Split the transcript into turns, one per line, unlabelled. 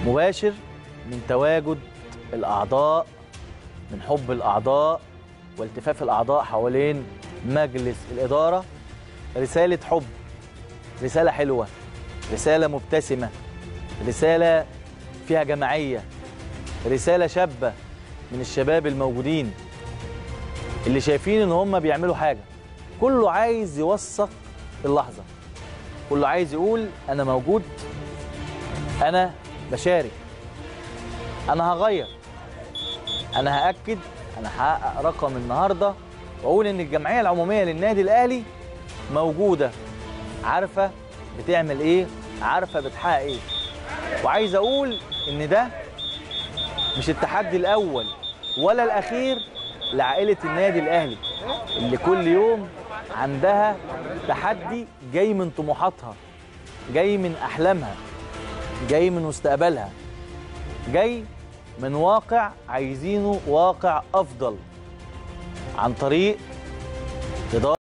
مباشر من تواجد الاعضاء من حب الاعضاء والتفاف الاعضاء حوالين مجلس الاداره رساله حب رساله حلوه رساله مبتسمه رساله فيها جماعيه رساله شابه من الشباب الموجودين اللي شايفين ان هم بيعملوا حاجه كله عايز يوثق اللحظه كله عايز يقول انا موجود انا بشارك انا هغير انا هاكد انا هحقق رقم النهارده واقول ان الجمعيه العموميه للنادي الاهلي موجوده عارفه بتعمل ايه عارفه بتحقق ايه وعايز اقول ان ده مش التحدي الاول ولا الاخير لعائله النادي الاهلي اللي كل يوم عندها تحدي جاي من طموحاتها جاي من احلامها جاي من مستقبلها جاي من واقع عايزينه واقع افضل عن طريق إدارة